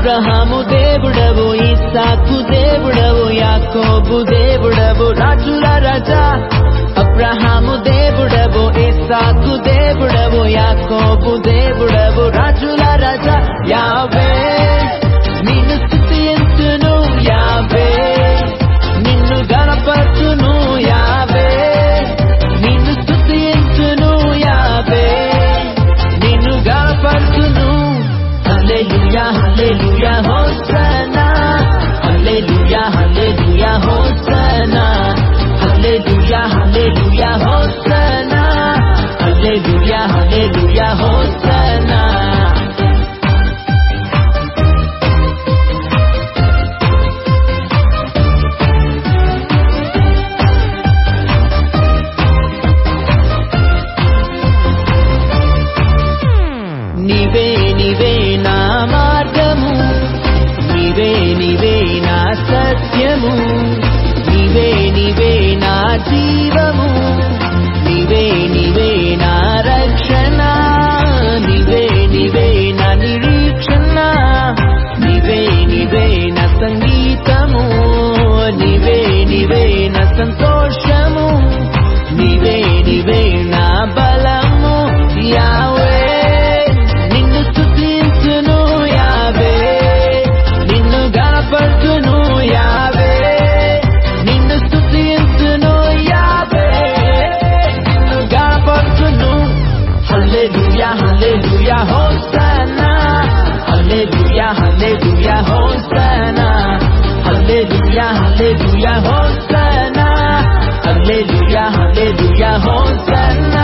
అబ్రహాము దేవుడవు ఇస్సాకు దేవుడవు యాకోబు దేవుడవు రాజుల రాజా అబ్రహాము దేవుడవు ఇస్సాకు దేవుడవు యాకోబు దేవుడవు రాజుల రాజా యావే నిన్ను స్థుతించును యావే నిన్ను గణపరచును యావే నిన్ను స్థుతించును యావే నిన్ను గణపరచును hallelujah hallelujah hosanna hallelujah hallelujah hosanna hallelujah hallelujah hosanna hallelujah hallelujah hosanna నీవే నీవే నా మార్గము నీవే నీవే నా సత్యము నీవే నీవే నా జీవము నీవే నీవే నా రక్షణ నీవే నీవే నా నిరీక్షణ నీవే నీవే నా సంగీతము నీవే నీవే నా సంతోషము నీవే నీవే నా బలము యావే నిన్ను స్తుతించును యావే నిన్ను గణపరచును యావే నిన్ను స్తుతించును యావే నిన్ను గణపరచును hallelujah hallelujah hosanna hallelujah hallelujah hosanna hallelujah hallelujah hosanna hallelujah hallelujah hosanna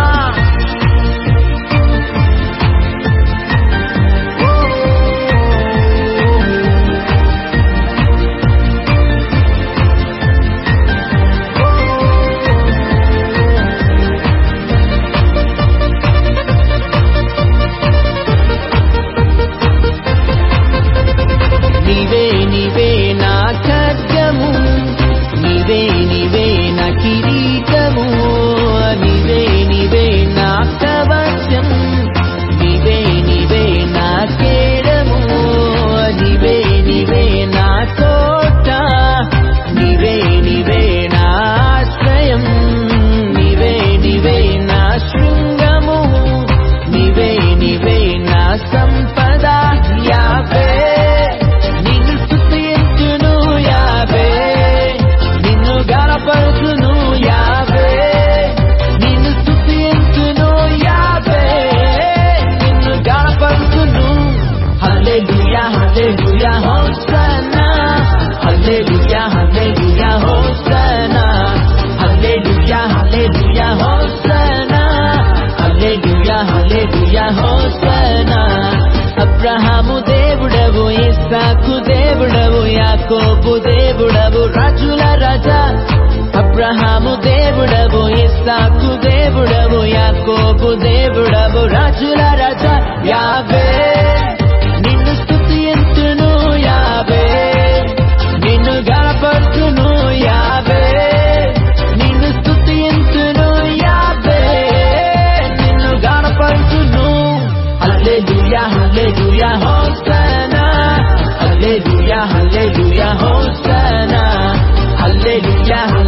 నీవే నీవే నా ఖడ్గము నీవే నీవే నా కిరీటము నీవే నీవే నా కవచం నీవే నీవే నా కేడము నీవే నీవే నా కోట నీవే నీవే నా ఆశ్రయం నీవే నీవే నా శృంగము నీవే నీవే నా సంపద యావే నిన్ను స్తుతించును యావే నిన్ను గణపరచును యావే నిన్ను స్తుతించును యావే నిన్ను గణపరచును hallelujah hallelujah hosanna hallelujah hallelujah hosanna hallelujah hallelujah hosanna hallelujah hallelujah hosanna Abraham దేవుడవు ఇస్సాకు దేవుడవు యాకోబు దేవుడవు రాజుల రాజా అబ్రహాము దేవుడవు ఇస్సాకు దేవుడవు యాకోబు దేవుడవు రాజుల రాజా యావే నిన్ను స్తుతించును యావే నిన్ను గణపరచును యావే నిన్ను స్తుతించును యావే నిన్ను గణపరచును hallelujah hallelujah hosanna hallelujah hallelujah hosanna హల్లెలూయా